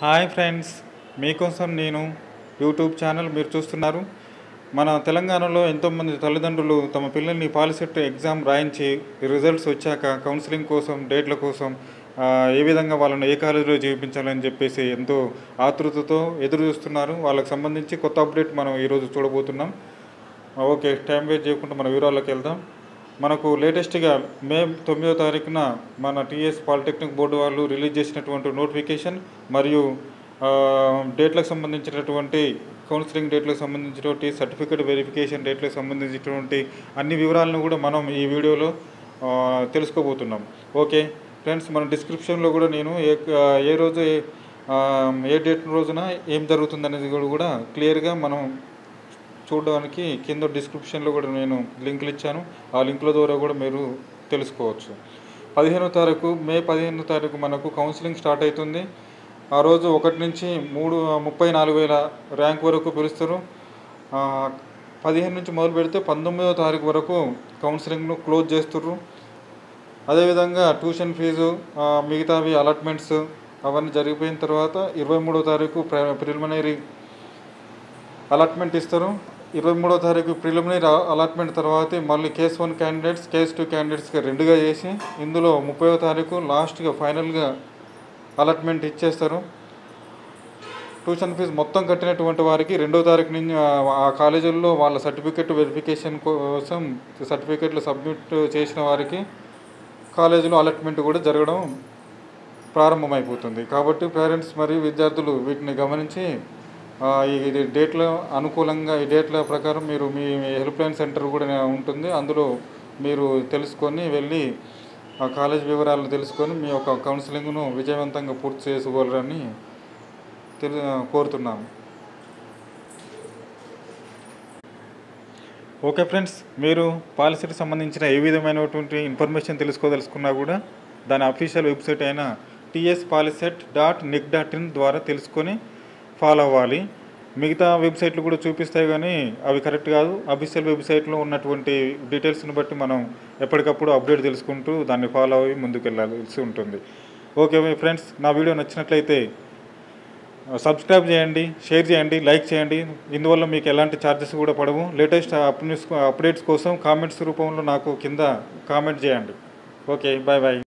hi friends మీకోసం నేను YouTube channel మీరు చూస్తున్నారు మన తెలంగాణలో ఎంతోమంది తల్లిదండ్రులు తమ పిల్లల్ని పాలిసెట్ ఎగ్జామ్ రాయించి రిజల్ట్స్ వచ్చాక కౌన్సిలింగ్ కోసం డేట్ల కోసం ఆ, ఏ విధంగా వాళ్ళని ఏ కాలేజీలో చేయించాలని చెప్పేసి ఎంతో ఆతృతతో ఎదురు చూస్తున్నారు వాళ్ళకి సంబంధించి కొత్త అప్డేట్ మనం ఈరోజు చూడబోతున్నాం ఓకే టైం వేస్ట్ చేయకుండా మన వివరాల్లోకి వెళ్దాం మనకు లేటెస్ట్గా మే తొమ్మిదో తారీఖున మన టీఎస్ పాలిటెక్నిక్ బోర్డు వాళ్ళు రిలీజ్ చేసినటువంటి నోటిఫికేషన్ మరియు ఆ, డేట్లకు సంబంధించినటువంటి కౌన్సిలింగ్ డేట్లకు సంబంధించినటువంటి సర్టిఫికేట్ వెరిఫికేషన్ డేట్లకు సంబంధించినటువంటి అన్ని వివరాలను కూడా మనం ఈ వీడియోలో ఆ, తెలుసుకోబోతున్నాం ఓకే ఫ్రెండ్స్ మన డిస్క్రిప్షన్లో కూడా నేను ఏ ఏ రోజు ఏ ఆ, ఏ డేట్ రోజున ఏం జరుగుతుంది అనేది కూడా కూడా క్లియర్గా మనం చూడడానికి కింద డిస్క్రిప్షన్లో కూడా నేను లింకులు ఇచ్చాను ఆ లింకుల ద్వారా కూడా మీరు తెలుసుకోవచ్చు పదిహేనో తారీఖు మే పదిహేనో తారీఖు మనకు కౌన్సిలింగ్ స్టార్ట్ అవుతుంది ఆ రోజు ఒకటి నుంచి మూడు ముప్పై నాలుగు వేల ర్యాంక్ వరకు పిలుస్తారు ఆ, పదిహేను నుంచి మొదలు పెడితే పంతొమ్మిదో తారీఖు వరకు కౌన్సిలింగ్ను క్లోజ్ చేస్తుర్రు అదేవిధంగా ట్యూషన్ ఫీజు ఆ, మిగతావి అలాట్మెంట్స్ అవన్నీ జరిగిపోయిన తర్వాత ఇరవై మూడో తారీఖు ప్రిలిమినరీ అలాట్మెంట్ ఇస్తారు ఇరవై మూడో తారీఖు ప్రిలిమినరీ అలాట్మెంట్ తర్వాత మళ్ళీ case one candidates case two క్యాండిడేట్స్గా రెండుగా చేసి ఇందులో ముప్పైవ తారీఖు లాస్ట్గా ఫైనల్గా అలాట్మెంట్ ఇచ్చేస్తారు ట్యూషన్ ఫీజు మొత్తం కట్టినటువంటి వారికి రెండో తారీఖు నుంచి ఆ- ఆ కాలేజీల్లో వాళ్ళ సర్టిఫికెట్ వెరిఫికేషన్ కోసం సర్టిఫికెట్లు సబ్మిట్ చేసిన వారికి కాలేజీలో అలాట్మెంట్ కూడా జరగడం ప్రారంభమైపోతుంది కాబట్టి పేరెంట్స్ మరియు విద్యార్థులు వీటిని గమనించి ఆ, ఈ ఇది డేట్ల అనుకూలంగా ఈ డేట్ల ప్రకారం మీరు మీ హెల్ప్ లైన్ సెంటర్ కూడా ఉంటుంది అందులో మీరు తెలుసుకొని వెళ్ళి ఆ కాలేజ్ వివరాలను తెలుసుకొని మీ యొక్క కౌన్సిలింగ్ను విజయవంతంగా పూర్తి చేసుకోగలరని తెలు కోరుతున్నాను ఓకే ఫ్రెండ్స్ మీరు పాలసీకి సంబంధించిన ఏ విధమైనటువంటి ఇన్ఫర్మేషన్ తెలుసుకోదలుచుకున్నా కూడా దాని అఫీషియల్ వెబ్సైట్ అయిన TS POLYCET dot nic dot in ద్వారా తెలుసుకొని ఫాలో అవ్వాలి మిగతా వెబ్సైట్లు కూడా చూపిస్తాయి కానీ అవి కరెక్ట్ కాదు అఫీషియల్ వెబ్సైట్లో ఉన్నటువంటి డీటెయిల్స్ని బట్టి మనం ఎప్పటికప్పుడు అప్డేట్ తెలుసుకుంటూ దాన్ని ఫాలో అయ్యి ముందుకు వెళ్ళాల్సి ఉంటుంది ఓకే ఫ్రెండ్స్ నా వీడియో నచ్చినట్లయితే సబ్స్క్రైబ్ చేయండి షేర్ చేయండి లైక్ చేయండి ఇందువల్ల మీకు ఎలాంటి ఛార్జెస్ కూడా పడవు లేటెస్ట్ అప్డేట్స్ అప్డేట్స్ కోసం కామెంట్స్ రూపంలో నాకు కింద కామెంట్ చేయండి ఓకే బాయ్ బాయ్